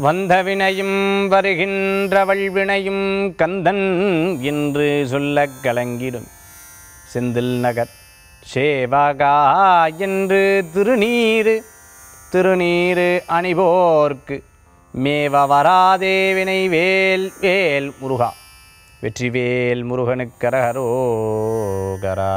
வந்தவினையும் வருகின்றவள் வினையும் கந்தன் என்று சொல்லக் கலங்கிடும் செந்தில் நகர் சேவகா என்று திருநீரு திருநீரு அணிபோர்க்கு மேவ வராதே வினை வேல் வேல் முருகா வெற்றிவேல் முருகனுக்கரகரோகரா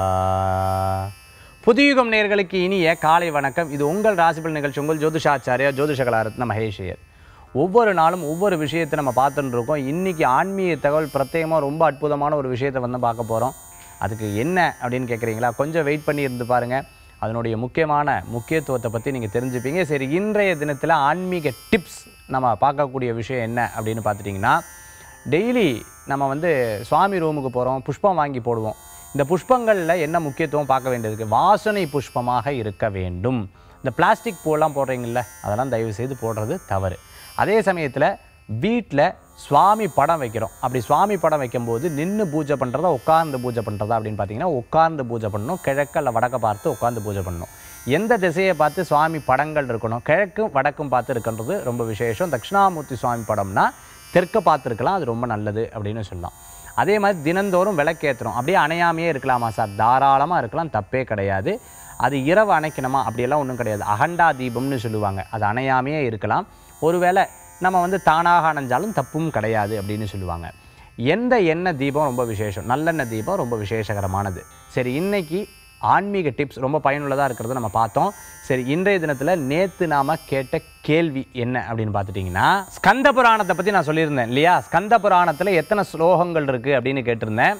புதியுகம் நேர்களுக்கு இனிய காலை வணக்கம் இது உங்கள் ராசிபல் நிகழ்ச்சி உங்கள் ஜோதிஷாச்சாரியா ஜோதிஷ கலாரத்ன மகேஷியர் ஒவ்வொரு நாளும் ஒவ்வொரு விஷயத்தை நம்ம பார்த்துட்டு இருக்கோம் இன்றைக்கி ஆன்மீக தகவல் பிரத்யேகமாக ரொம்ப அற்புதமான ஒரு விஷயத்தை வந்து பார்க்க போகிறோம் அதுக்கு என்ன அப்படின்னு கேட்குறீங்களா கொஞ்சம் வெயிட் பண்ணி இருந்து பாருங்கள் அதனுடைய முக்கியமான முக்கியத்துவத்தை பற்றி நீங்கள் தெரிஞ்சுப்பீங்க சரி இன்றைய தினத்தில் ஆன்மீக டிப்ஸ் நம்ம பார்க்கக்கூடிய விஷயம் என்ன அப்படின்னு பார்த்துட்டிங்கன்னா டெய்லி நம்ம வந்து சுவாமி ரூமுக்கு போகிறோம் புஷ்பம் வாங்கி போடுவோம் இந்த புஷ்பங்களில் என்ன முக்கியத்துவம் பார்க்க வேண்டியதுக்கு வாசனை புஷ்பமாக இருக்க வேண்டும் இந்த பிளாஸ்டிக் பூவெல்லாம் போடுறீங்கல்ல அதெல்லாம் தயவு செய்து போடுறது தவறு அதே சமயத்தில் வீட்டில் சுவாமி படம் வைக்கிறோம் அப்படி சுவாமி படம் வைக்கும்போது நின்று பூஜை பண்ணுறதா உட்கார்ந்து பூஜை பண்ணுறதா அப்படின்னு பார்த்தீங்கன்னா உட்கார்ந்து பூஜை பண்ணணும் கிழக்கு அல்ல வடக்க பார்த்து உட்கார்ந்து பூஜை பண்ணணும் எந்த திசையை பார்த்து சுவாமி படங்கள் இருக்கணும் கிழக்கும் வடக்கும் பார்த்து இருக்கின்றது ரொம்ப விசேஷம் தட்சிணாமூர்த்தி சுவாமி படம்னா தெற்க பார்த்துருக்கலாம் அது ரொம்ப நல்லது அப்படின்னு சொல்லலாம் அதே மாதிரி தினந்தோறும் விளக்கேற்றுறோம் அப்படியே அணையாமையே இருக்கலாமா சார் தாராளமாக இருக்கலாம் தப்பே கிடையாது அது இரவு அணைக்கணுமா அப்படியெல்லாம் ஒன்றும் கிடையாது அகண்டா தீபம்னு சொல்லுவாங்க அது அணையாமையே இருக்கலாம் ஒருவேளை நம்ம வந்து தானாக அணைஞ்சாலும் தப்பும் கிடையாது அப்படின்னு சொல்லுவாங்க எந்த எண்ணெய் தீபம் ரொம்ப விசேஷம் நல்லெண்ணெய் தீபம் ரொம்ப விசேஷகரமானது சரி இன்னைக்கு ஆன்மீக டிப்ஸ் ரொம்ப பயனுள்ளதாக இருக்கிறத நம்ம பார்த்தோம் சரி இன்றைய தினத்தில் நேற்று நாம் கேட்ட கேள்வி என்ன அப்படின்னு பார்த்துட்டிங்கன்னா ஸ்கந்த புராணத்தை பற்றி நான் சொல்லியிருந்தேன் இல்லையா ஸ்கந்த புராணத்தில் எத்தனை ஸ்லோகங்கள் இருக்குது அப்படின்னு கேட்டிருந்தேன்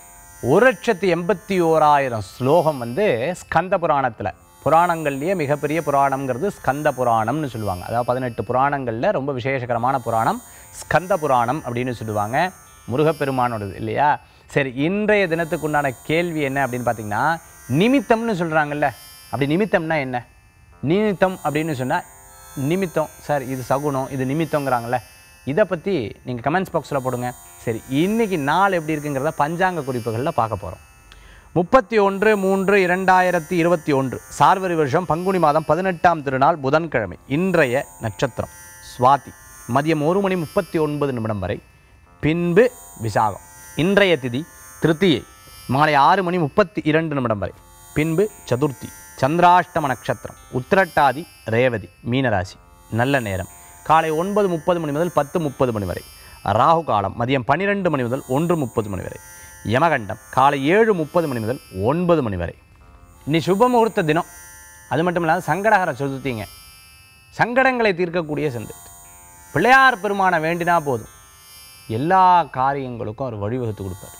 ஒரு லட்சத்தி எண்பத்தி ஓராயிரம் ஸ்லோகம் வந்து ஸ்கந்த புராணத்தில் புராணங்கள்லேயே மிகப்பெரிய புராணம்ங்கிறது ஸ்கந்த புராணம்னு சொல்லுவாங்க அதாவது பதினெட்டு புராணங்களில் ரொம்ப விசேஷகரமான புராணம் ஸ்கந்த புராணம் அப்படின்னு சொல்லுவாங்க முருகப்பெருமானோடது இல்லையா சரி இன்றைய தினத்துக்கு உண்டான கேள்வி என்ன அப்படின்னு பார்த்தீங்கன்னா நிமித்தம்னு சொல்கிறாங்கல்ல அப்படி நிமித்தம்னா என்ன நிமித்தம் அப்படின்னு சொன்னால் நிமித்தம் சார் இது சகுனம் இது நிமித்தங்கிறாங்கல்ல இதை பற்றி நீங்கள் கமெண்ட்ஸ் பாக்ஸில் போடுங்க சரி இன்னைக்கு நாள் எப்படி இருக்குங்கிறத பஞ்சாங்க குறிப்புகளில் பார்க்க போகிறோம் முப்பத்தி ஒன்று மூன்று இரண்டாயிரத்தி இருபத்தி ஒன்று சார்வரி வருஷம் பங்குனி மாதம் பதினெட்டாம் திருநாள் புதன்கிழமை இன்றைய நட்சத்திரம் சுவாதி மதியம் ஒரு மணி முப்பத்தி ஒன்பது நிமிடம் வரை பின்பு விசாகம் இன்றைய திதி திருத்தியை மாலை ஆறு மணி முப்பத்தி இரண்டு நிமிடம் வரை பின்பு சதுர்த்தி சந்திராஷ்டம நட்சத்திரம் உத்திரட்டாதி ரேவதி மீனராசி நல்ல நேரம் காலை ஒன்பது முப்பது மணி முதல் பத்து முப்பது மணி வரை ராகு காலம் மதியம் பன்னிரெண்டு மணி முதல் ஒன்று முப்பது மணி வரை யமகண்டம் காலை ஏழு முப்பது மணி முதல் ஒன்பது மணி வரை இன்னி சுப முகூர்த்த தினம் அது மட்டும் இல்லாமல் சங்கடகர சதுர்த்திங்க சங்கடங்களை தீர்க்கக்கூடிய சந்து பிள்ளையார் பெருமானை வேண்டினா போதும் எல்லா காரியங்களுக்கும் அவர் வழிவகுத்து கொடுப்பார்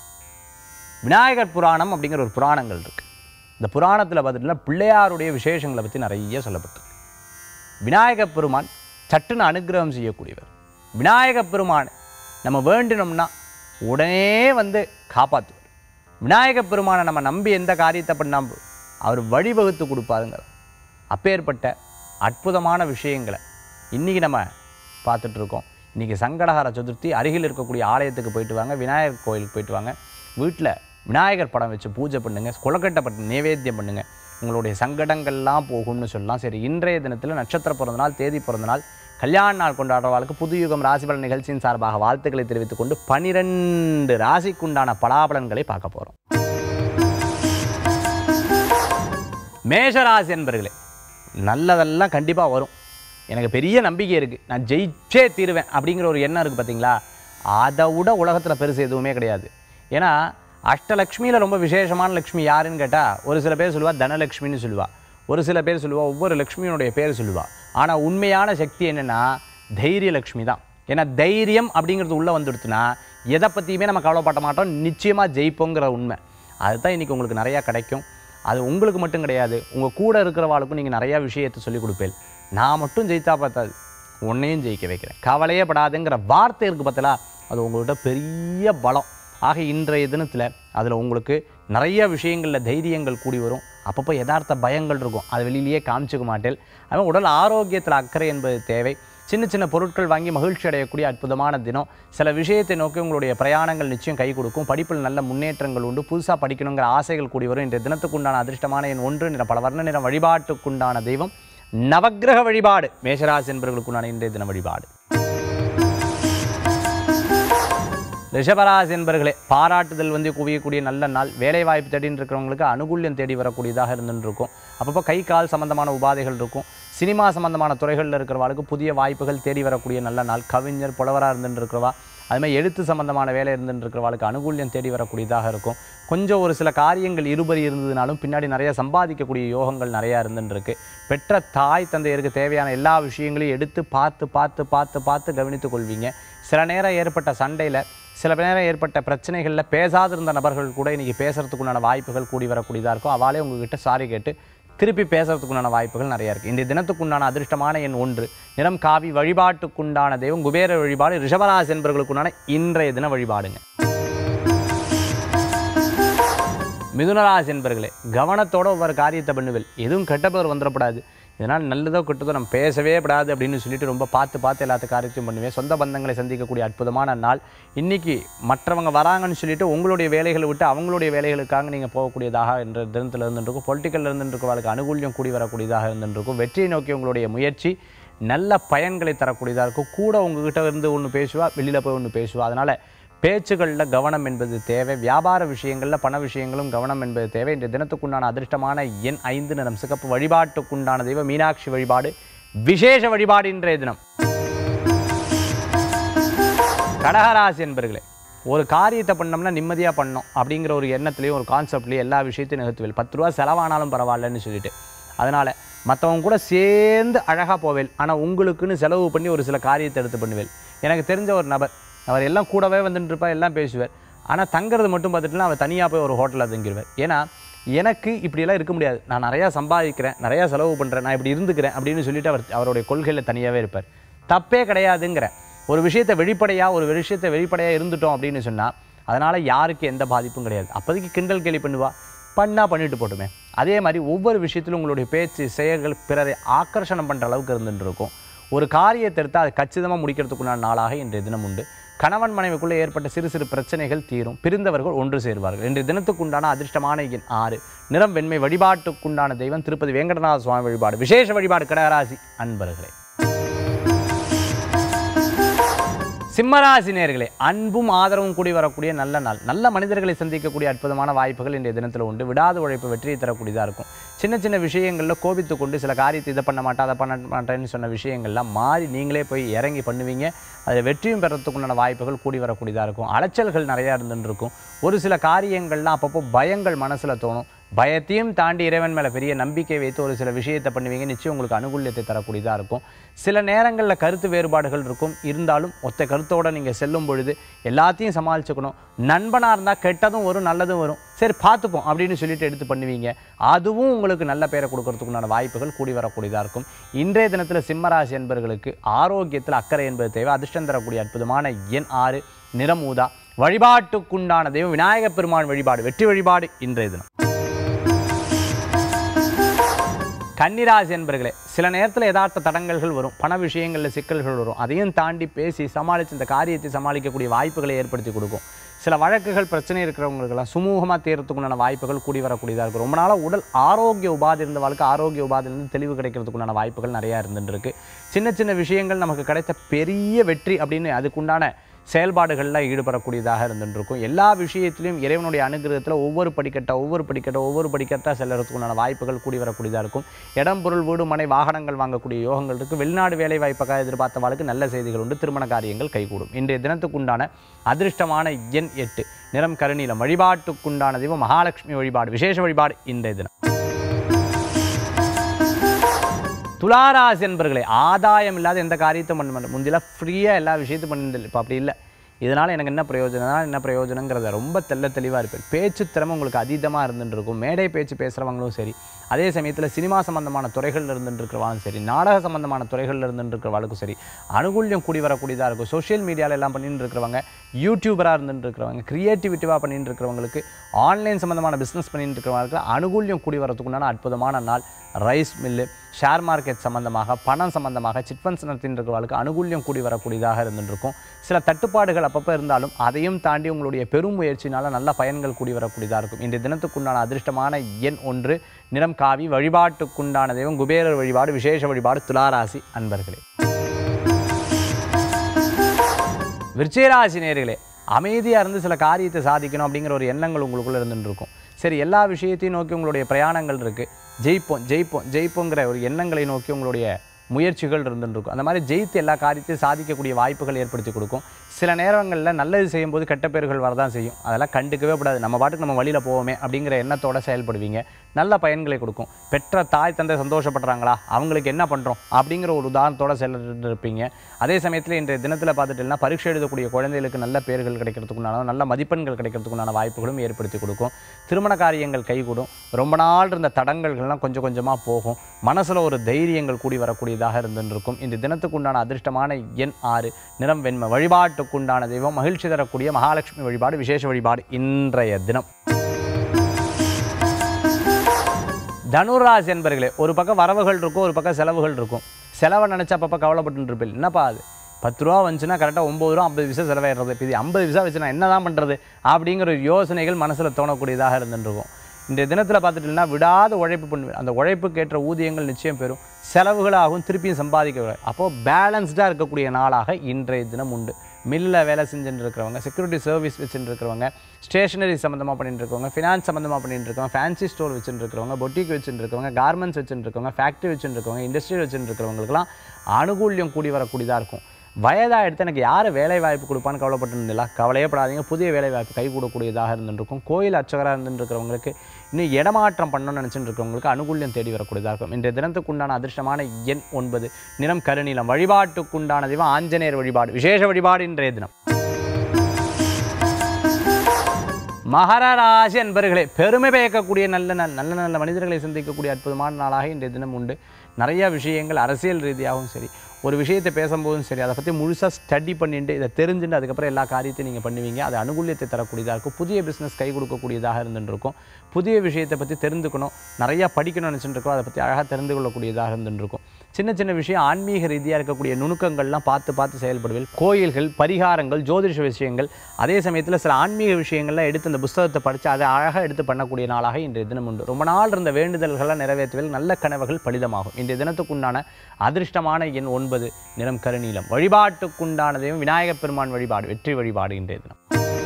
விநாயகர் புராணம் அப்படிங்கிற ஒரு புராணங்கள் இருக்குது இந்த புராணத்தில் பார்த்துட்டுனா பிள்ளையாருடைய விசேஷங்களை பற்றி நிறைய சொல்லப்பட்டிருக்கு விநாயகப் பெருமான் சட்டுன்னு அனுக்கிரகம் செய்யக்கூடியவர் விநாயகப் பெருமான் நம்ம வேண்டினோம்னா உடனே வந்து காப்பாற்றுவார் விநாயகப் பெருமானை நம்ம நம்பி எந்த காரியத்தை பண்ணாம அவர் வழிவகுத்து கொடுப்பாருங்கிற அப்பேற்பட்ட அற்புதமான விஷயங்களை இன்றைக்கி நம்ம பார்த்துட்டு இருக்கோம் இன்றைக்கி சங்கடஹர சதுர்த்தி அருகில் இருக்கக்கூடிய ஆலயத்துக்கு போயிட்டு வாங்க விநாயகர் கோயிலுக்கு போயிட்டு வாங்க வீட்டில் விநாயகர் படம் வச்சு பூஜை பண்ணுங்கள் கொலக்கட்டை பட்டு நைவேத்தியம் பண்ணுங்கள் உங்களுடைய சங்கடங்கள்லாம் போகும்னு சொல்லலாம் சரி இன்றைய தினத்தில் நட்சத்திர பிறந்த நாள் தேதி பிறந்த நாள் கல்யாண நாள் கொண்டாடுறவாளுக்கு புதுயுகம் ராசிபலன் நிகழ்ச்சியின் சார்பாக வாழ்த்துக்களை தெரிவித்துக் கொண்டு பனிரெண்டு ராசிக்குண்டான பலாபலன்களை பார்க்க போகிறோம் மேஷராசி என்பர்களே நல்லதெல்லாம் கண்டிப்பாக வரும் எனக்கு பெரிய நம்பிக்கை இருக்குது நான் ஜெயிச்சே தீருவேன் அப்படிங்கிற ஒரு எண்ணம் இருக்குது பார்த்தீங்களா அதை விட உலகத்தில் பெருசு எதுவுமே கிடையாது ஏன்னா அஷ்டலக்ஷ்மியில் ரொம்ப விசேஷமான லக்ஷ்மி யாருன்னு கேட்டால் ஒரு சில பேர் சொல்லுவா தனலக்ஷ்மின்னு சொல்லுவா ஒரு சில பேர் சொல்லுவா ஒவ்வொரு லக்ஷ்மியினுடைய பேர் சொல்லுவா ஆனால் உண்மையான சக்தி என்னென்னா தைரிய லக்ஷ்மி தான் ஏன்னா தைரியம் அப்படிங்கிறது உள்ளே வந்துடுத்துனா எதை பற்றியுமே நம்ம கவலைப்பட மாட்டோம் நிச்சயமாக ஜெயிப்போங்கிற உண்மை அதுதான் இன்றைக்கி உங்களுக்கு நிறையா கிடைக்கும் அது உங்களுக்கு மட்டும் கிடையாது உங்கள் கூட இருக்கிறவாளுக்கும் நீங்கள் நிறையா விஷயத்தை சொல்லிக் கொடுப்பேன் நான் மட்டும் ஜெயித்தா பார்த்தாது உன்னையும் ஜெயிக்க வைக்கிறேன் கவலையே படாதுங்கிற வார்த்தை இருக்குது பார்த்தலா அது உங்கள்கிட்ட பெரிய பலம் ஆக இன்றைய தினத்தில் அதில் உங்களுக்கு நிறைய விஷயங்களில் தைரியங்கள் கூடி வரும் அப்பப்போ யதார்த்த பயங்கள் இருக்கும் அது வெளியிலேயே காமிச்சிக்க மாட்டேன் அவன் உடல் ஆரோக்கியத்தில் அக்கறை என்பது தேவை சின்ன சின்ன பொருட்கள் வாங்கி மகிழ்ச்சி அடையக்கூடிய அற்புதமான தினம் சில விஷயத்தை நோக்கி உங்களுடைய பிரயாணங்கள் நிச்சயம் கை கொடுக்கும் படிப்பில் நல்ல முன்னேற்றங்கள் உண்டு புதுசாக படிக்கணுங்கிற ஆசைகள் கூடி வரும் இன்றைய தினத்துக்குண்டான அதிர்ஷ்டமான என் ஒன்று நிற பல வர்ண நிற வழிபாட்டுக்குண்டான தெய்வம் நவக்கிரக வழிபாடு மேஷராசி என்பவர்களுக்குண்டான இன்றைய தின வழிபாடு ரிஷபராசி என்பர்களே பாராட்டுதல் வந்து குவியக்கூடிய நல்ல நாள் வேலை வாய்ப்பு தேடின்னு இருக்கிறவங்களுக்கு அனுகூல்யம் தேடி வரக்கூடியதாக இருந்துட்டு இருக்கும் அப்பப்போ கை கால் சம்பந்தமான உபாதைகள் இருக்கும் சினிமா சம்பந்தமான துறைகளில் இருக்கிறவாளுக்கு புதிய வாய்ப்புகள் தேடி வரக்கூடிய நல்ல நாள் கவிஞர் புலவராக இருந்துட்டு இருக்கிறவா அது மாதிரி எழுத்து சம்பந்தமான வேலை இருந்துட்டு இருக்கிறவாளுக்கு அனுகூல்யம் தேடி வரக்கூடியதாக இருக்கும் கொஞ்சம் ஒரு சில காரியங்கள் இருபறி இருந்ததுனாலும் பின்னாடி நிறைய சம்பாதிக்கக்கூடிய யோகங்கள் நிறையா இருந்துட்டு இருக்கு பெற்ற தாய் தந்தையருக்கு தேவையான எல்லா விஷயங்களையும் எடுத்து பார்த்து பார்த்து பார்த்து பார்த்து கவனித்துக் கொள்வீங்க சில நேரம் ஏற்பட்ட சண்டையில் சில நேரம் ஏற்பட்ட பிரச்சனைகளில் பேசாதிருந்த நபர்கள் கூட இன்றைக்கி பேசுறதுக்குண்டான வாய்ப்புகள் கூடி வரக்கூடியதாக இருக்கும் அவாலே உங்ககிட்ட சாரி கேட்டு திருப்பி பேசுறதுக்குண்டான வாய்ப்புகள் நிறையா இருக்குது இந்த தினத்துக்குண்டான அதிர்ஷ்டமான எண் ஒன்று நிறம் காவி வழிபாட்டுக்குண்டான தெய்வம் குபேர வழிபாடு ரிஷபராசி என்பவர்களுக்குண்டான இன்றைய தின வழிபாடுங்க மிதுனராசி என்பர்களே கவனத்தோட ஒவ்வொரு காரியத்தை பண்ணுவேன் எதுவும் கெட்ட பேர் வந்துடக்கூடாது இதனால் நல்லதோ கெட்டதோ நம்ம பேசவே கூடாது அப்படின்னு சொல்லிட்டு ரொம்ப பார்த்து பார்த்து எல்லாத்த காரியத்தையும் பண்ணுவேன் சொந்த பந்தங்களை சந்திக்கக்கூடிய அற்புதமான நாள் இன்னைக்கு மற்றவங்க வராங்கன்னு சொல்லிட்டு உங்களுடைய வேலைகளை விட்டு அவங்களுடைய வேலைகளுக்காக நீங்கள் போகக்கூடியதாக என்ற தினத்தில் இருந்துருக்கும் பொலிட்டிக்கல் இருந்துருக்கவர்களுக்கு அனுகூல்யம் கூடி வரக்கூடியதாக இருந்துருக்கும் வெற்றியை நோக்கி உங்களுடைய முயற்சி நல்ல பயன்களை தரக்கூடியதாக இருக்கும் கூட உங்ககிட்ட இருந்து ஒன்று பேசுவா வெளியில் போய் ஒன்று பேசுவா அதனால் பேச்சுகளில் கவனம் என்பது தேவை வியாபார விஷயங்களில் பண விஷயங்களும் கவனம் என்பது தேவை இந்த தினத்துக்குண்டான அதிர்ஷ்டமான எண் ஐந்து நிறம் சிகப்பு வழிபாட்டுக்குண்டான தெய்வம் மீனாட்சி வழிபாடு விசேஷ வழிபாடு இன்றைய தினம் கடகராசி என்பர்களே ஒரு காரியத்தை பண்ணோம்னா நிம்மதியாக பண்ணோம் அப்படிங்கிற ஒரு எண்ணத்துலேயும் ஒரு கான்செப்ட்லேயும் எல்லா விஷயத்தையும் நிகழ்த்துவேல் பத்து ரூபா செலவானாலும் பரவாயில்லன்னு சொல்லிட்டு அதனால் மற்றவங்க கூட சேர்ந்து அழகாக போவேல் ஆனால் உங்களுக்குன்னு செலவு பண்ணி ஒரு சில காரியத்தை எடுத்து பண்ணுவேல் எனக்கு தெரிஞ்ச ஒரு நபர் அவர் எல்லாம் கூடவே வந்துட்டு இருப்பார் எல்லாம் பேசுவார் ஆனால் தங்குறது மட்டும் பார்த்துட்டுனா அவர் தனியாக போய் ஒரு ஹோட்டலில் தங்கிடுவார் ஏன்னா எனக்கு இப்படியெல்லாம் இருக்க முடியாது நான் நிறையா சம்பாதிக்கிறேன் நிறையா செலவு பண்ணுறேன் நான் இப்படி இருந்துக்கிறேன் அப்படின்னு சொல்லிட்டு அவர் அவருடைய கொள்கையில் தனியாகவே இருப்பார் தப்பே கிடையாதுங்கிற ஒரு விஷயத்தை வெளிப்படையாக ஒரு விஷயத்தை வெளிப்படையாக இருந்துட்டோம் அப்படின்னு சொன்னால் அதனால் யாருக்கு எந்த பாதிப்பும் கிடையாது அப்போதைக்கு கிண்டல் கேலி பண்ணுவா பண்ணா பண்ணிட்டு போட்டுமே அதே மாதிரி ஒவ்வொரு விஷயத்திலும் உங்களுடைய பேச்சு செயல்கள் பிறரை ஆக்கர்ஷணம் பண்ணுற அளவுக்கு இருந்துட்டு இருக்கும் ஒரு காரியத்தை எடுத்து அதை கச்சிதமாக முடிக்கிறதுக்குண்டான நாளாக இன்றைய தினம் உண்டு கணவன் மனைவிக்குள்ளே ஏற்பட்ட சிறு சிறு பிரச்சனைகள் தீரும் பிரிந்தவர்கள் ஒன்று சேர்வார்கள் இன்றைய தினத்துக்குண்டான அதிர்ஷ்டமான எண் ஆறு நிறம் வெண்மை வழிபாட்டுக்குண்டான தெய்வம் திருப்பதி வேங்கடநாத சுவாமி வழிபாடு விசேஷ வழிபாடு கடகராசி அன்பர்களே சிம்மராசி நேர்களே அன்பும் ஆதரவும் கூடி வரக்கூடிய நல்ல நாள் நல்ல மனிதர்களை சந்திக்கக்கூடிய அற்புதமான வாய்ப்புகள் இன்றைய தினத்தில் உண்டு விடாத உழைப்பு வெற்றியை தரக்கூடியதாக இருக்கும் சின்ன சின்ன விஷயங்களில் கோபித்து கொண்டு சில காரியத்தை இதை பண்ண மாட்டேன் அதை பண்ண மாட்டேன்னு சொன்ன விஷயங்கள்லாம் மாறி நீங்களே போய் இறங்கி பண்ணுவீங்க அதில் வெற்றியும் பெறத்துக்குண்டான வாய்ப்புகள் கூடி வரக்கூடியதாக இருக்கும் அலைச்சல்கள் நிறையா இருந்துட்டு இருக்கும் ஒரு சில காரியங்கள்லாம் அப்பப்போ பயங்கள் மனசில் தோணும் பயத்தையும் தாண்டி இறைவன் மேலே பெரிய நம்பிக்கை வைத்து ஒரு சில விஷயத்தை பண்ணுவீங்க நிச்சயம் உங்களுக்கு அனுகூல்யத்தை தரக்கூடியதாக இருக்கும் சில நேரங்களில் கருத்து வேறுபாடுகள் இருக்கும் இருந்தாலும் ஒத்த கருத்தோடு நீங்கள் செல்லும் பொழுது எல்லாத்தையும் சமாளிச்சுக்கணும் நண்பனாக இருந்தால் கெட்டதும் வரும் நல்லதும் வரும் சரி பார்த்துப்போம் அப்படின்னு சொல்லிட்டு எடுத்து பண்ணுவீங்க அதுவும் உங்களுக்கு நல்ல பேரை கொடுக்கறதுக்குண்டான வாய்ப்புகள் கூடி வரக்கூடியதாக இருக்கும் இன்றைய தினத்தில் சிம்மராசி என்பவர்களுக்கு ஆரோக்கியத்தில் அக்கறை என்பது தேவை அதிர்ஷ்டம் தரக்கூடிய அற்புதமான எண் ஆறு நிறம் ஊதா வழிபாட்டுக்குண்டான தெய்வம் விநாயகப் பெருமான் வழிபாடு வெற்றி வழிபாடு இன்றைய தினம் கன்னிராசி என்பர்களே சில நேரத்தில் யதார்த்த தடங்கல்கள் வரும் பண விஷயங்களில் சிக்கல்கள் வரும் அதையும் தாண்டி பேசி சமாளித்து இந்த காரியத்தை சமாளிக்கக்கூடிய வாய்ப்புகளை ஏற்படுத்தி கொடுக்கும் சில வழக்குகள் பிரச்சனை இருக்கிறவங்களுக்கெல்லாம் சுமூகமாக தீர்றதுக்குண்டான வாய்ப்புகள் கூடி வரக்கூடியதாக இருக்கும் ரொம்ப நாளாக உடல் ஆரோக்கிய உபாதை இருந்த வாழ்க்கை ஆரோக்கிய உபாதையிலிருந்து தெளிவு கிடைக்கிறதுக்குண்டான வாய்ப்புகள் நிறையா இருந்துட்டு இருக்கு சின்ன சின்ன விஷயங்கள் நமக்கு கிடைத்த பெரிய வெற்றி அப்படின்னு அதுக்குண்டான செயல்பாடுகளில் ஈடுபடக்கூடியதாக இருந்துருக்கும் எல்லா விஷயத்திலையும் இறைவனுடைய அனுகிரகத்தில் ஒவ்வொரு படிக்கட்டை ஒவ்வொரு படிக்கட்டை ஒவ்வொரு படிக்கட்டாக செல்லுறதுக்குண்டான வாய்ப்புகள் கூடி வரக்கூடியதாக இருக்கும் இடம் பொருள் வீடு மனை வாகனங்கள் வாங்கக்கூடிய யோகங்கள் இருக்குது வெளிநாடு வேலை வாய்ப்புக்காக எதிர்பார்த்தவாளுக்கு நல்ல செய்திகள் உண்டு திருமண காரியங்கள் கைகூடும் இன்றைய தினத்துக்குண்டான அதிர்ஷ்டமான எண் எட்டு நிறம் கருநீலம் வழிபாட்டுக்குண்டான தெய்வம் மகாலட்சுமி வழிபாடு விசேஷ வழிபாடு இன்றைய தினம் துளாராசி என்பர்களே ஆதாயம் இல்லாத எந்த காரியத்தையும் பண்ண மாட்டேன் முந்திலாம் ஃப்ரீயாக எல்லா விஷயத்தையும் பண்ணியிருந்தில்ல இப்போ அப்படி இல்லை இதனால் எனக்கு என்ன பிரயோஜனம் என்ன பிரயோஜனங்கிறத ரொம்ப தெள்ள தெளிவாக இருப்பேன் பேச்சு திறமை உங்களுக்கு அதீதமாக இருந்துட்டு இருக்கும் மேடை பேச்சு பேசுகிறவங்களும் சரி அதே சமயத்தில் சினிமா சம்பந்தமான துறைகளில் இருந்துட்டு இருக்கிறவாலும் சரி நாடக சம்பந்தமான துறைகளில் இருந்துட்டு இருக்கிறவாளுக்கும் சரி அனுகூல்யம் கூடி வரக்கூடியதாக இருக்கும் சோஷியல் மீடியாவில் எல்லாம் பண்ணிட்டு இருக்கிறவங்க யூடியூபராக இருந்துட்டு இருக்கிறவங்க க்ரியேட்டிவிட்டிவாக பண்ணிட்டு இருக்கிறவங்களுக்கு ஆன்லைன் சம்பந்தமான பிஸ்னஸ் பண்ணிட்டு இருக்கிறவங்களுக்கு அனுகூல்யம் கூடி வரதுக்குண்டான அற்புதமான நாள் ரைஸ் மில்லு ஷேர் மார்க்கெட் சம்பந்தமாக பணம் சம்பந்தமாக சிட் ஃபண்ட்ஸ் நடத்திட்டு இருக்கிறவங்களுக்கு அனுகூல்யம் கூடி வரக்கூடியதாக இருந்துருக்கும் சில தட்டுப்பாடுகள் அப்பப்போ இருந்தாலும் அதையும் தாண்டி உங்களுடைய பெரும் முயற்சினால் நல்ல பயன்கள் கூடி வரக்கூடியதாக இருக்கும் இன்றைய தினத்துக்குண்டான அதிர்ஷ்டமான எண் ஒன்று நிறம் காவி வழிபாட்டுக்குண்டான தெய்வம் குபேரர் வழிபாடு விசேஷ வழிபாடு துளாராசி அன்பர்களே விருச்சிகராசி நேர்களே அமைதியாக இருந்து சில காரியத்தை சாதிக்கணும் அப்படிங்கிற ஒரு எண்ணங்கள் உங்களுக்குள்ளே இருந்துட்டு இருக்கும் சரி எல்லா விஷயத்தையும் நோக்கி உங்களுடைய பிரயாணங்கள் இருக்குது ஜெயிப்போம் ஜெயிப்போம் ஜெயிப்போங்கிற ஒரு எண்ணங்களை நோக்கி உங்களுடைய முயற்சிகள் இருந்துட்டு இருக்கும் அந்த மாதிரி ஜெயித்து எல்லா காரியத்தையும் சாதிக்கக்கூடிய வாய்ப்புகள் ஏற்படுத்தி கொடுக்கும் சில நேரங்களில் நல்லது செய்யும்போது கெட்ட பேர்கள் வரதான் செய்யும் அதெல்லாம் கண்டுக்கவே கூடாது நம்ம பாட்டுக்கு நம்ம வழியில் போவோமே அப்படிங்கிற எண்ணத்தோட செயல்படுவீங்க நல்ல பயன்களை கொடுக்கும் பெற்ற தாய் தந்தை சந்தோஷப்படுறாங்களா அவங்களுக்கு என்ன பண்ணுறோம் அப்படிங்கிற ஒரு உதாரணத்தோட செயல்பட்டு இருப்பீங்க அதே சமயத்தில் இன்றைய தினத்தில் பார்த்துட்டீங்கன்னா பரீட்சை எழுதக்கூடிய குழந்தைகளுக்கு நல்ல பேர்கள் கிடைக்கிறதுக்குண்டான நல்ல மதிப்பெண்கள் கிடைக்கிறதுக்குண்டான வாய்ப்புகளும் ஏற்படுத்தி கொடுக்கும் திருமண காரியங்கள் கைகூடும் ரொம்ப நாள் இருந்த தடங்கல்கள்லாம் கொஞ்சம் கொஞ்சமாக போகும் மனசில் ஒரு தைரியங்கள் கூடி வரக்கூடியதாக இருந்துட்டு இருக்கும் இந்த தினத்துக்கு உண்டான அதிர்ஷ்டமான எண் ஆறு நிறம் வெண்மை வழிபாட்டுக்குண்டான தெய்வம் மகிழ்ச்சி தரக்கூடிய மகாலட்சுமி வழிபாடு விசேஷ வழிபாடு இன்றைய தினம் தனுராசி என்பர்களே ஒரு பக்கம் வரவுகள் இருக்கும் ஒரு பக்கம் செலவுகள் இருக்கும் செலவை நினச்சா அப்பப்போ கவலைப்பட்டு இருப்பேன் என்னப்பா அது பத்து ரூபா வந்துச்சுன்னா கரெக்டாக ஒம்பது ரூபா ஐம்பது விசா செலவாயிடுறது இப்போ இது ஐம்பது விசா வச்சு நான் என்ன தான் பண்ணுறது அப்படிங்கிற ஒரு யோசனைகள் மனசில் தோணக்கூடியதாக இருந்துருக்கும் இந்த தினத்தில் பார்த்துட்டீங்கன்னா விடாத உழைப்பு பண்ணுவேன் அந்த உழைப்புக்கு ஏற்ற ஊதியங்கள் நிச்சயம் பெறும் செலவுகளாகவும் திருப்பியும் சம்பாதிக்க அப்போது பேலன்ஸ்டாக இருக்கக்கூடிய நாளாக இன்றைய தினம் உண்டு மில்லில் வேலை செஞ்சுட்டு இருக்கிறவங்க செக்யூரிட்டி சர்வீஸ் வச்சுட்டு இருக்கிறவங்க ஸ்டேஷனரி சம்மந்தமாக பண்ணிட்டு இருக்கவங்க ஃபினான்ஸ் சம்மந்தமாக பண்ணிட்டு இருக்கவங்க ஃபேன்சி ஸ்டோர் வச்சுட்டு இருக்கிறவங்க பொட்டிக் வச்சுட்டு இருக்கவங்க கார்மெண்ட்ஸ் வச்சுட்டு இருக்கவங்க ஃபேக்ட்ரி வச்சுட்டு இருக்கவங்க இண்டஸ்ட்ரி வச்சுட்டு இருக்கிறவங்களுக்குலாம் அனுகூல்யம் கூடி வரக்கூடியதாக இருக்கும் வயதாக எடுத்து எனக்கு யார் வேலை வாய்ப்பு கொடுப்பான்னு கவலைப்பட்டு இருந்தில்ல கவலையே படாதீங்க புதிய வேலை வாய்ப்பு கை கூடக்கூடியதாக இருந்துருக்கும் கோயில் அர்ச்சகராக இருந்துட்டு இருக்கிறவங்களுக்கு இன்னும் இடமாற்றம் பண்ணணும்னு நினச்சிட்டு இருக்கிறவங்களுக்கு அனுகூல்யம் தேடி வரக்கூடியதாக இருக்கும் இன்றைய தினத்துக்குண்டான அதிர்ஷ்டமான எண் ஒன்பது நிறம் கருநீலம் வழிபாட்டுக்குண்டான தெய்வம் ஆஞ்சநேயர் வழிபாடு விசேஷ வழிபாடு இன்றைய தினம் மகர ராசி என்பர்களே பெருமை பயக்கக்கூடிய நல்ல நல்ல நல்ல நல்ல மனிதர்களை சந்திக்கக்கூடிய அற்புதமான நாளாக இன்றைய தினம் உண்டு நிறைய விஷயங்கள் அரசியல் ரீதியாகவும் சரி ஒரு விஷயத்தை பேசும்போதும் சரி அதை பற்றி முழுசாக ஸ்டடி பண்ணிட்டு இதை தெரிஞ்சுட்டு அதுக்கப்புறம் எல்லா காரியத்தையும் நீங்கள் பண்ணுவீங்க அது அனுகூல்யத்தை தரக்கூடியதாக இருக்கும் புதிய பிஸ்னஸ் கை கொடுக்கக்கூடியதாக இருந்துட்டு இருக்கும் புதிய விஷயத்தை பற்றி தெரிந்துக்கணும் நிறையா படிக்கணும்னு நினச்சிட்டு இருக்கோம் அதை பற்றி அழகாக தெரிந்து கொள்ளக்கூடியதாக இருந்துட்டு இருக்கும் சின்ன சின்ன விஷயம் ஆன்மீக ரீதியாக இருக்கக்கூடிய நுணுக்கங்கள்லாம் பார்த்து பார்த்து செயல்படுவேன் கோயில்கள் பரிகாரங்கள் ஜோதிஷ விஷயங்கள் அதே சமயத்தில் சில ஆன்மீக விஷயங்கள்லாம் எடுத்து அந்த புஸ்தகத்தை படித்து அதை அழகாக எடுத்து பண்ணக்கூடிய நாளாக இன்றைய தினம் உண்டு ரொம்ப நாள் இருந்த வேண்டுதல்கள்லாம் நிறைவேற்றுவதில் நல்ல கனவுகள் பலிதமாகும் இன்றைய தினத்துக்குண்டான அதிர்ஷ்டமான எண் ஒன்பது நிறம் கருநீலம் வழிபாட்டுக்குண்டான தெய்வம் விநாயகப் பெருமான் வழிபாடு வெற்றி வழிபாடு இன்றைய தினம்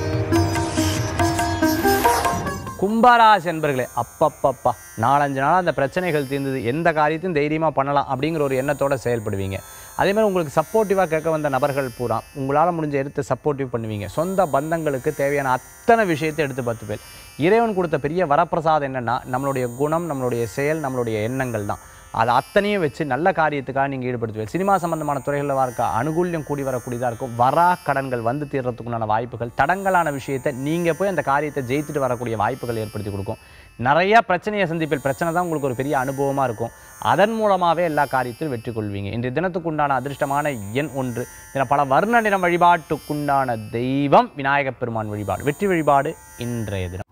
கும்பராசி என்பர்களே அப்பப்பப்பா நாலஞ்சு நாள் அந்த பிரச்சனைகள் தீர்ந்தது எந்த காரியத்தையும் தைரியமாக பண்ணலாம் அப்படிங்கிற ஒரு எண்ணத்தோட செயல்படுவீங்க அதே மாதிரி உங்களுக்கு சப்போர்ட்டிவாக கேட்க வந்த நபர்கள் பூரா உங்களால் முடிஞ்ச எடுத்து சப்போர்ட்டிவ் பண்ணுவீங்க சொந்த பந்தங்களுக்கு தேவையான அத்தனை விஷயத்தை எடுத்து பார்த்து பேர் இறைவன் கொடுத்த பெரிய வரப்பிரசாதம் என்னென்னா நம்மளுடைய குணம் நம்மளுடைய செயல் நம்மளுடைய எண்ணங்கள் தான் அதை அத்தனையும் வச்சு நல்ல காரியத்துக்காக நீங்கள் ஈடுபடுத்துவீங்க சினிமா சம்பந்தமான துறைகளில் இருக்க அனுகூல்யம் கூடி வரக்கூடியதாக இருக்கும் வரா கடன்கள் வந்து தீர்றதுக்குண்டான வாய்ப்புகள் தடங்கலான விஷயத்தை நீங்கள் போய் அந்த காரியத்தை ஜெயித்துட்டு வரக்கூடிய வாய்ப்புகள் ஏற்படுத்தி கொடுக்கும் நிறையா பிரச்சனையை சந்திப்பில் பிரச்சனை தான் உங்களுக்கு ஒரு பெரிய அனுபவமாக இருக்கும் அதன் மூலமாகவே எல்லா காரியத்திலும் வெற்றி கொள்வீங்க இன்றைய தினத்துக்குண்டான அதிர்ஷ்டமான எண் ஒன்று இதில் பல வர்ண நிறம் வழிபாட்டுக்குண்டான தெய்வம் விநாயகப் பெருமான் வழிபாடு வெற்றி வழிபாடு இன்றைய தினம்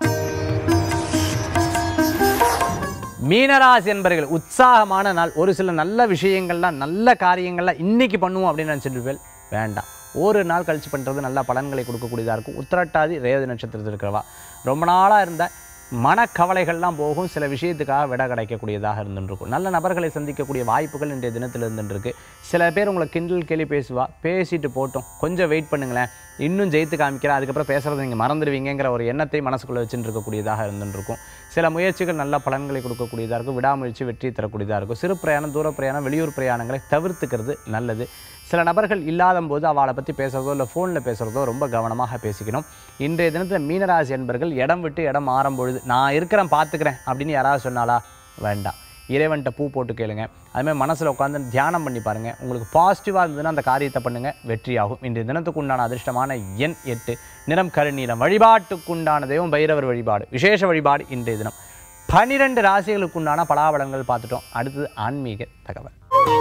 மீனராசி என்பர்கள் உற்சாகமான நாள் ஒரு சில நல்ல விஷயங்கள்லாம் நல்ல காரியங்கள்லாம் இன்னைக்கு பண்ணுவோம் அப்படின்னு நினச்சிட்டு இருப்பேன் வேண்டாம் ஒரு நாள் கழிச்சு பண்ணுறது நல்ல பலன்களை கொடுக்கக்கூடியதாக இருக்கும் உத்திரட்டாதி ரேவதி நட்சத்திரத்தில் இருக்கிறவா ரொம்ப நாளாக இருந்த மனக்கவலைகள்லாம் போகும் சில விஷயத்துக்காக விட கிடைக்கக்கூடியதாக இருந்துருக்கும் நல்ல நபர்களை சந்திக்கக்கூடிய வாய்ப்புகள் இன்றைய தினத்தில் இருந்துருக்கு சில பேர் உங்களை கிண்டல் கேலி பேசுவா பேசிட்டு போட்டோம் கொஞ்சம் வெயிட் பண்ணுங்களேன் இன்னும் ஜெயித்து காமிக்கிறேன் அதுக்கப்புறம் பேசுகிறத நீங்கள் மறந்துடுவீங்கிற ஒரு எண்ணத்தை மனசுக்குள்ளே வச்சுட்டு இருக்கக்கூடியதாக இருந்துருக்கும் சில முயற்சிகள் நல்ல பலன்களை கொடுக்கக்கூடியதாக இருக்கும் விடாமுயற்சி வெற்றி தரக்கூடியதாக இருக்கும் சிறு பிரயாணம் தூர பிரயாணம் வெளியூர் பிரயாணங்களை தவிர்த்துக்கிறது நல்லது சில நபர்கள் இல்லாத போது அவளை பற்றி பேசுகிறதோ இல்லை ஃபோனில் பேசுகிறதோ ரொம்ப கவனமாக பேசிக்கணும் இன்றைய தினத்தில் மீனராசி என்பர்கள் இடம் விட்டு இடம் மாறும் பொழுது நான் இருக்கிறேன் பார்த்துக்கிறேன் அப்படின்னு யாராவது சொன்னாலா வேண்டாம் இறைவன்கிட்ட பூ போட்டு கேளுங்க அதுமாதிரி மனசில் உட்காந்து தியானம் பண்ணி பாருங்கள் உங்களுக்கு பாசிட்டிவாக இருந்ததுன்னா அந்த காரியத்தை பண்ணுங்கள் வெற்றியாகும் இன்றைய தினத்துக்கு உண்டான அதிர்ஷ்டமான எண் எட்டு நிறம் கருநீலம் வழிபாட்டுக்குண்டான தெய்வம் பைரவர் வழிபாடு விசேஷ வழிபாடு இன்றைய தினம் பனிரெண்டு ராசிகளுக்குண்டான பலாபலங்கள் பார்த்துட்டோம் அடுத்தது ஆன்மீக தகவல்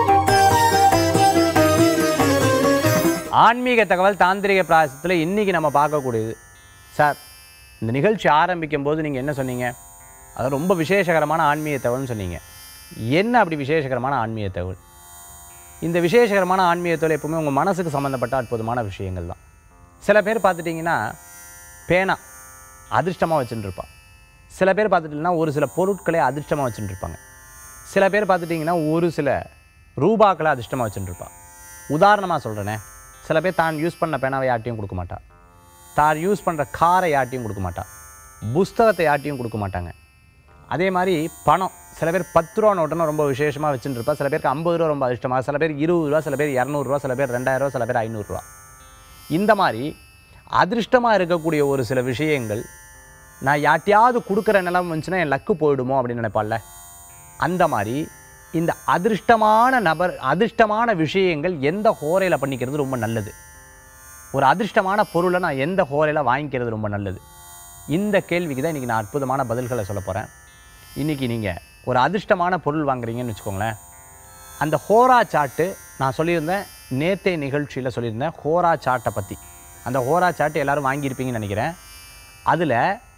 ஆன்மீக தகவல் தாந்திரிக பிராசத்தில் இன்றைக்கி நம்ம பார்க்கக்கூடியது சார் இந்த நிகழ்ச்சி ஆரம்பிக்கும் போது நீங்கள் என்ன சொன்னீங்க அது ரொம்ப விசேஷகரமான ஆன்மீக தகவல்னு சொன்னீங்க என்ன அப்படி விசேஷகரமான ஆன்மீக தகவல் இந்த விசேஷகரமான ஆன்மீக தகவல் எப்பவுமே உங்கள் மனசுக்கு சம்மந்தப்பட்ட அற்புதமான விஷயங்கள் தான் சில பேர் பார்த்துட்டிங்கன்னா பேனா அதிர்ஷ்டமாக வச்சுட்டு இருப்பான் சில பேர் பார்த்துட்டிங்கன்னா ஒரு சில பொருட்களை அதிர்ஷ்டமாக வச்சுட்டு இருப்பாங்க சில பேர் பார்த்துட்டிங்கன்னா ஒரு சில ரூபாக்களை அதிர்ஷ்டமாக வச்சுட்டு இருப்பான் உதாரணமாக சொல்கிறேனே சில பேர் தான் யூஸ் பண்ண பேனாவை யார்ட்டையும் கொடுக்க மாட்டா தார் யூஸ் பண்ணுற காரை யார்ட்டையும் கொடுக்க மாட்டா புஸ்தகத்தை யார்ட்டையும் கொடுக்க மாட்டாங்க அதே மாதிரி பணம் சில பேர் பத்து ரூபா நோட்டுனா ரொம்ப விசேஷமாக வச்சுட்டு இருப்பா சில பேருக்கு ஐம்பது ரூபா ரொம்ப அதிர்ஷ்டமாக சில பேர் இருபது ரூபா சில பேர் இரநூறுவா சில பேர் ரெண்டாயிரரூவா சில பேர் ஐநூறுரூவா இந்த மாதிரி அதிர்ஷ்டமாக இருக்கக்கூடிய ஒரு சில விஷயங்கள் நான் யார்ட்டையாவது கொடுக்குற நிலம் வந்துச்சுன்னா என் லக்கு போயிடுமோ அப்படின்னு நினைப்பாள்ல அந்த மாதிரி இந்த அதிர்ஷ்டமான நபர் அதிர்ஷ்டமான விஷயங்கள் எந்த ஹோரையில் பண்ணிக்கிறது ரொம்ப நல்லது ஒரு அதிர்ஷ்டமான பொருளை நான் எந்த ஹோரையில் வாங்கிக்கிறது ரொம்ப நல்லது இந்த கேள்விக்கு தான் இன்றைக்கி நான் அற்புதமான பதில்களை சொல்ல போகிறேன் இன்றைக்கி நீங்கள் ஒரு அதிர்ஷ்டமான பொருள் வாங்குறீங்கன்னு வச்சுக்கோங்களேன் அந்த ஹோரா சாட்டு நான் சொல்லியிருந்தேன் நேத்தே நிகழ்ச்சியில் சொல்லியிருந்தேன் ஹோரா சாட்டை பற்றி அந்த ஹோரா சாட்டு எல்லாரும் வாங்கியிருப்பீங்கன்னு நினைக்கிறேன் அதில்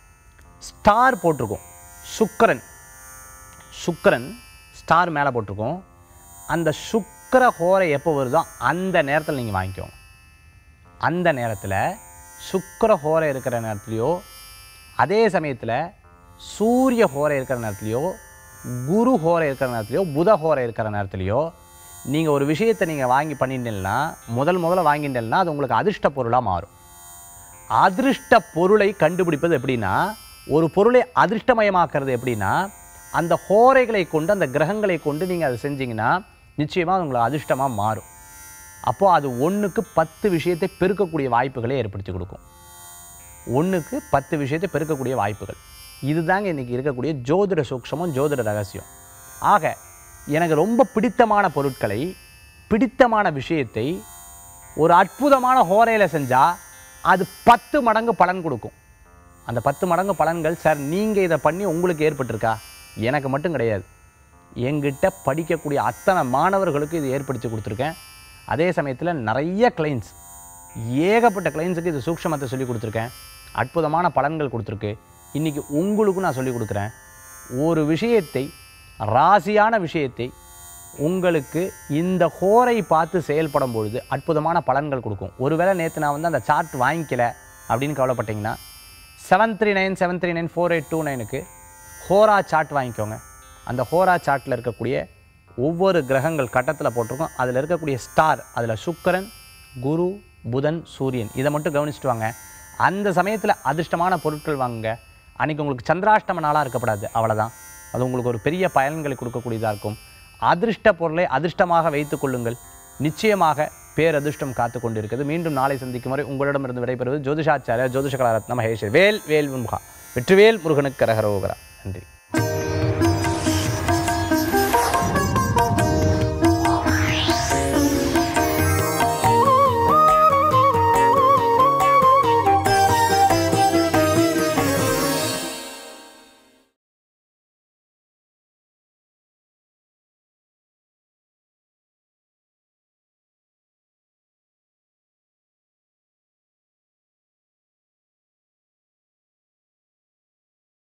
ஸ்டார் போட்டிருக்கோம் சுக்கிரன் சுக்கிரன் ஸ்டார் மேலே போட்டிருக்கோம் அந்த சுக்கிர ஹோரை எப்போ வருதோ அந்த நேரத்தில் நீங்கள் வாங்கிக்கோங்க அந்த நேரத்தில் சுக்கிர ஹோரை இருக்கிற நேரத்துலையோ அதே சமயத்தில் சூரிய ஹோரை இருக்கிற நேரத்துலையோ குரு ஹோரை இருக்கிற நேரத்துலையோ புத ஹோரை இருக்கிற நேரத்துலையோ நீங்கள் ஒரு விஷயத்தை நீங்கள் வாங்கி பண்ணிட்டீங்கன்னா முதல் முதல்ல வாங்கிட்டீங்கன்னா அது உங்களுக்கு அதிர்ஷ்ட பொருளாக மாறும் அதிர்ஷ்ட பொருளை கண்டுபிடிப்பது எப்படின்னா ஒரு பொருளை அதிர்ஷ்டமயமாக்குறது எப்படின்னா அந்த ஹோரைகளை கொண்டு அந்த கிரகங்களை கொண்டு நீங்கள் அதை செஞ்சீங்கன்னா நிச்சயமாக அது உங்களுக்கு அதிர்ஷ்டமாக மாறும் அப்போது அது ஒன்றுக்கு பத்து விஷயத்தை பெருக்கக்கூடிய வாய்ப்புகளை ஏற்படுத்தி கொடுக்கும் ஒன்றுக்கு பத்து விஷயத்தை பெருக்கக்கூடிய வாய்ப்புகள் இதுதாங்க இன்றைக்கி இருக்கக்கூடிய ஜோதிட சூக்ஷமும் ஜோதிட ரகசியம் ஆக எனக்கு ரொம்ப பிடித்தமான பொருட்களை பிடித்தமான விஷயத்தை ஒரு அற்புதமான ஹோரையில் செஞ்சால் அது பத்து மடங்கு பலன் கொடுக்கும் அந்த பத்து மடங்கு பலன்கள் சார் நீங்கள் இதை பண்ணி உங்களுக்கு ஏற்பட்டிருக்கா எனக்கு மட்டும் கிடையாது எங்கிட்ட படிக்கக்கூடிய அத்தனை மாணவர்களுக்கு இது ஏற்படுத்தி கொடுத்துருக்கேன் அதே சமயத்தில் நிறைய கிளைண்ட்ஸ் ஏகப்பட்ட கிளைண்ட்ஸுக்கு இது சூக்ஷமத்தை சொல்லி கொடுத்துருக்கேன் அற்புதமான பலன்கள் கொடுத்துருக்கு இன்றைக்கி உங்களுக்கும் நான் சொல்லி கொடுக்குறேன் ஒரு விஷயத்தை ராசியான விஷயத்தை உங்களுக்கு இந்த ஹோரை பார்த்து செயல்படும் பொழுது அற்புதமான பலன்கள் கொடுக்கும் ஒருவேளை நேற்று நான் வந்து அந்த சார்ட் வாங்கிக்கல அப்படின்னு கவலைப்பட்டீங்கன்னா seven three nine seven three nine four eight two நைனுக்கு ஹோரா சார்ட் வாங்கிக்கோங்க அந்த ஹோரா சார்ட்டில் இருக்கக்கூடிய ஒவ்வொரு கிரகங்கள் கட்டத்தில் போட்டிருக்கோம் அதில் இருக்கக்கூடிய ஸ்டார் அதில் சுக்கிரன் குரு புதன் சூரியன் இதை மட்டும் கவனிச்சுட்டு வாங்க அந்த சமயத்தில் அதிர்ஷ்டமான பொருட்கள் வாங்குங்க அன்றைக்கி உங்களுக்கு சந்திராஷ்டம நாளாக இருக்கப்படாது அவ்வளோதான் அது உங்களுக்கு ஒரு பெரிய பயன்களை கொடுக்கக்கூடியதாக இருக்கும் அதிர்ஷ்ட பொருளை அதிர்ஷ்டமாக வைத்துக் கொள்ளுங்கள் நிச்சயமாக பேரதிர்ஷ்டம் காத்து கொண்டிருக்கிறது மீண்டும் நாளை சந்திக்கும் வரை உங்களிடமிருந்து விடைபெறுவது ஜோதிஷாச்சாரியா ஜோதிஷ கலாரத்ன மகேஷ் வேல் வேல் முருகா வெற்றிவேல் முருகனுக்கு கரகரோகரா நன்றி